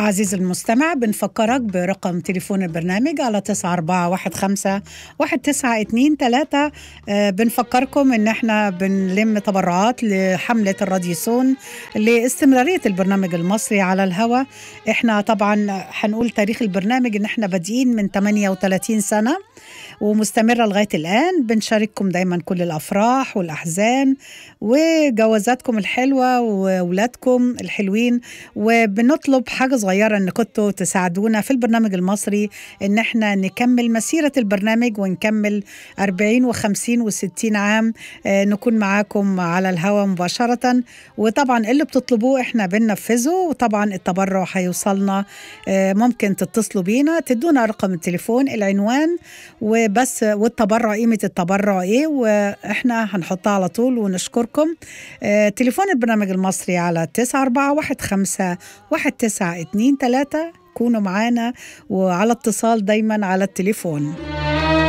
عزيزي المستمع بنفكرك برقم تليفون البرنامج على تسعة أربعة واحد خمسة واحد تسعة اتنين تلاتة آه، بنفكركم إن إحنا بنلم تبرعات لحملة الراديسون لاستمرارية البرنامج المصري على الهواء إحنا طبعا هنقول تاريخ البرنامج إن إحنا بادئين من 38 سنة ومستمرة لغاية الآن بنشارككم دايما كل الأفراح والأحزان وجوازاتكم الحلوة وولادكم الحلوين وبنطلب حاجة صغيرة إن كنتوا تساعدونا في البرنامج المصري إن إحنا نكمل مسيرة البرنامج ونكمل 40 و50 و60 عام آه، نكون معاكم على الهواء مباشرة وطبعا اللي بتطلبوه إحنا بننفذه وطبعا التبرع هيوصلنا آه، ممكن تتصلوا بينا تدونا رقم التليفون العنوان وبس والتبرع قيمة التبرع إيه وإحنا هنحطها على طول ونشكركم آه، تليفون البرنامج المصري على 9415 1923 كونوا معانا وعلى اتصال دايما على التليفون